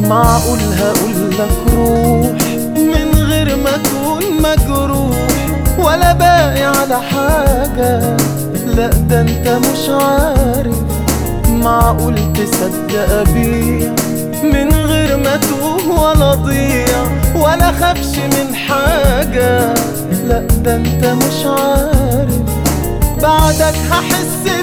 معقول هقولك روح من غير ما اكون مجروح ولا باقي على حاجة لا ده انت مش عارف معقول تصدق ابيع من غير ما توه ولا ضيع ولا خافش من حاجة لا ده انت مش عارف بعدك هحس